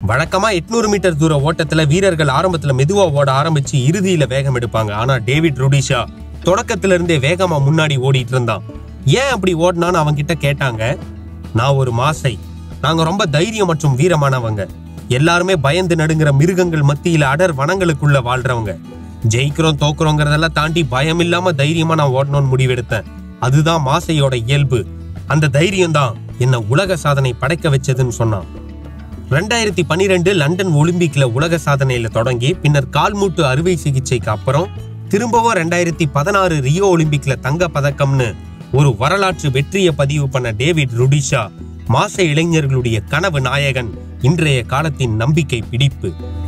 வழக்கமா 800 மீட்டர் தூர ஓட்டத்துல வீரர்கள் ஆரம்பத்துல மெதுவா ஓட ஆரம்பிச்சு இறுதியில வேகம் எடுப்பாங்க ஆனா டேவிட் ருடிஷா தொடக்கத்துல இருந்தே வேகமா முன்னாடி ஓடிட்டு இருந்தான் ஏன் அப்படி ஓடினான்னு அவங்க கிட்ட கேட்டாங்க நான் ஒரு மாசை நாங்க ரொம்ப தைரியம் மற்றும் வீரமானவங்க எல்லாருமே பயந்து நடுங்கிற மிருகங்கள் மத்தியில அடர் வனங்களுக்குள்ள வாழ்றவங்க ஜெயிக்கிறோம் தோக்குறோங்கிறதெல்லாம் தாண்டி பயம் இல்லாம தைரியமா நான் ஓடணும்னு முடிவெடுத்தேன் அதுதான் மாசையோட இயல்பு அந்த தைரியம் தான் என்ன உலக சாதனை படைக்க வச்சதுன்னு சொன்னான் ரெண்டாயிரத்தி பன்னிரெண்டு லண்டன் ஒலிம்பிக்ல உலக சாதனையில தொடங்கி பின்னர் கால்மூட்டு அறுவை சிகிச்சைக்கு அப்புறம் திரும்பவும் ரெண்டாயிரத்தி பதினாறு ரியோ ஒலிம்பிக்ல தங்க பதக்கம்னு ஒரு வரலாற்று வெற்றியை பதிவு பண்ண டேவிட் ருடிஷா மாச இளைஞர்களுடைய கனவு நாயகன் இன்றைய காலத்தின் நம்பிக்கை பிடிப்பு